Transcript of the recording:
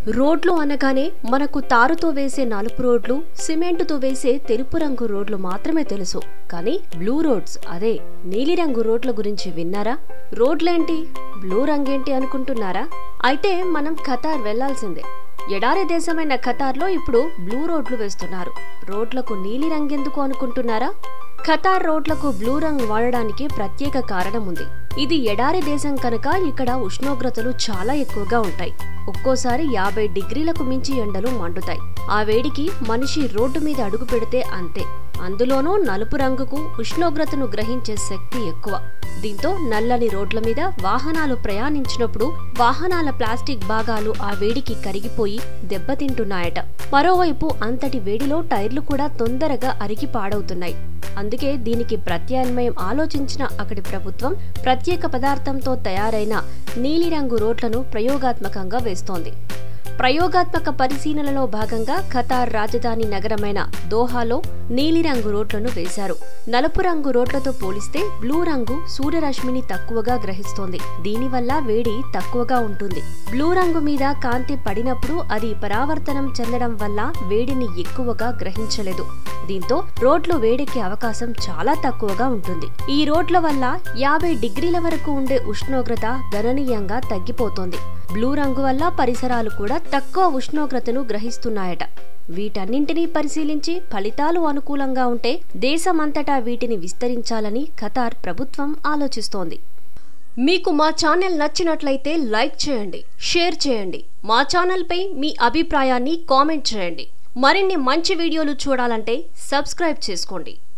రోడ్లు అనగానే మనకు తారుతో వేసే నలుపు రోడ్లు సిమెంటుతో వేసే తెలుపు రంగు రోడ్లు మాత్రమే తెలుసు కానీ బ్లూ రోడ్స్ అదే నీలిరంగు రోడ్ల గురించి విన్నారా రోడ్లేంటి బ్లూ రంగేంటి అనుకుంటున్నారా అయితే మనం ఖతార్ వెళ్లాల్సిందే ఎడారి దేశమైన ఖతార్లో ఇప్పుడు బ్లూ రోడ్లు వేస్తున్నారు రోడ్లకు నీలి రంగెందుకు అనుకుంటున్నారా ఖతార్ రోడ్లకు బ్లూ రంగ్ వాడడానికి ప్రత్యేక కారణం ఉంది ఇది ఎడారి దేశం కనుక ఇక్కడ ఉష్ణోగ్రతలు చాలా ఎక్కువగా ఉంటాయి ఒక్కోసారి యాభై డిగ్రీలకు మించి ఎండలు మండుతాయి ఆ వేడికి మనిషి రోడ్డు మీద అడుగు పెడితే అంతే అందులోనూ నలుపు రంగుకు ఉష్ణోగ్రతను గ్రహించే శక్తి ఎక్కువ దీంతో నల్లని రోడ్ల మీద వాహనాలు ప్రయాణించినప్పుడు వాహనాల ప్లాస్టిక్ భాగాలు ఆ వేడికి కరిగిపోయి దెబ్బతింటున్నాయట మరోవైపు అంతటి వేడిలో టైర్లు కూడా తొందరగా అరిగి పాడవుతున్నాయి అందుకే దీనికి ప్రత్యామ్నాయం ఆలోచించిన అక్కడి ప్రభుత్వం ప్రత్యేక పదార్థంతో తయారైన నీలిరంగు రోడ్లను ప్రయోగాత్మకంగా వేస్తోంది ప్రయోగాత్మక పరిశీలనలో భాగంగా ఖతార్ రాజధాని నగరమైన దోహాలో నీలిరంగు రోడ్లను వేశారు నలుపు రంగు రోడ్లతో పోలిస్తే బ్లూ రంగు సూర్యరశ్మిని తక్కువగా గ్రహిస్తోంది దీనివల్ల వేడి తక్కువగా ఉంటుంది బ్లూ రంగు మీద కాంతి పడినప్పుడు అది పరావర్తనం చెందడం వల్ల వేడిని ఎక్కువగా గ్రహించలేదు దీంతో రోడ్లు వేడెక్కే అవకాశం చాలా తక్కువగా ఉంటుంది ఈ రోడ్ల వల్ల యాభై డిగ్రీల వరకు ఉండే ఉష్ణోగ్రత గణనీయంగా తగ్గిపోతోంది బ్లూ రంగు వల్ల పరిసరాలు కూడా తక్కువ ఉష్ణోగ్రతను గ్రహిస్తున్నాయట వీటన్నింటినీ పరిశీలించి ఫలితాలు అనుకూలంగా ఉంటే దేశమంతటా వీటిని విస్తరించాలని ఖతార్ ప్రభుత్వం ఆలోచిస్తోంది మీకు మా ఛానల్ నచ్చినట్లయితే లైక్ చేయండి షేర్ చేయండి మా ఛానల్పై మీ అభిప్రాయాన్ని కామెంట్ చేయండి మరిన్ని మంచి వీడియోలు చూడాలంటే సబ్స్క్రైబ్ చేసుకోండి